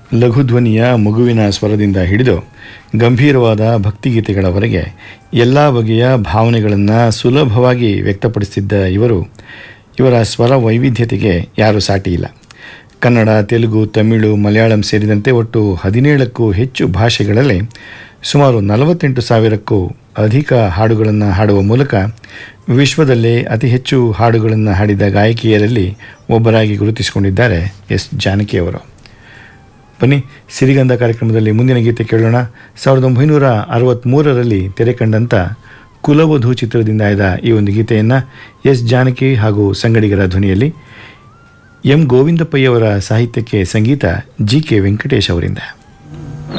ಲಘುಧ್ವನಿಯ ಮಗುವಿನ ಸ್ವರದಿಂದ ಹಿಡಿದು ಗಂಭೀರವಾದ ಭಕ್ತಿಗೀತೆಗಳವರೆಗೆ ಎಲ್ಲ ಬಗೆಯ ಭಾವನೆಗಳನ್ನು ಸುಲಭವಾಗಿ ವ್ಯಕ್ತಪಡಿಸುತ್ತಿದ್ದ ಇವರು ಇವರ ಸ್ವರ ವೈವಿಧ್ಯತೆಗೆ ಯಾರೂ ಸಾಟಿ ಇಲ್ಲ ಕನ್ನಡ ತೆಲುಗು ತಮಿಳು ಮಲಯಾಳಂ ಸೇರಿದಂತೆ ಒಟ್ಟು ಹದಿನೇಳಕ್ಕೂ ಹೆಚ್ಚು ಭಾಷೆಗಳಲ್ಲಿ ಸುಮಾರು ನಲವತ್ತೆಂಟು ಸಾವಿರಕ್ಕೂ ಅಧಿಕ ಹಾಡುಗಳನ್ನು ಹಾಡುವ ಮೂಲಕ ವಿಶ್ವದಲ್ಲೇ ಅತಿ ಹೆಚ್ಚು ಹಾಡುಗಳನ್ನು ಹಾಡಿದ ಗಾಯಕಿಯರಲ್ಲಿ ಒಬ್ಬರಾಗಿ ಗುರುತಿಸಿಕೊಂಡಿದ್ದಾರೆ ಎಸ್ ಜಾನಕಿಯವರು ಬನ್ನಿ ಸಿರಿಗಂಧ ಕಾರ್ಯಕ್ರಮದಲ್ಲಿ ಮುಂದಿನ ಗೀತೆ ಕೇಳೋಣ ಸಾವಿರದ ಒಂಬೈನೂರ ಅರವತ್ತ್ಮೂರರಲ್ಲಿ ತೆರೆ ಕಂಡಂಥ ಕುಲವಧು ಚಿತ್ರದಿಂದ ಆಯ್ದ ಈ ಒಂದು ಗೀತೆಯನ್ನು ಎಸ್ ಜಾನಕಿ ಹಾಗೂ ಸಂಗಡಿಗರ ಧ್ವನಿಯಲ್ಲಿ ಎಂ ಗೋವಿಂದಪ್ಪಯ್ಯವರ ಸಾಹಿತ್ಯಕ್ಕೆ ಸಂಗೀತ ಜಿ ಕೆ ವೆಂಕಟೇಶ್ ಅವರಿಂದ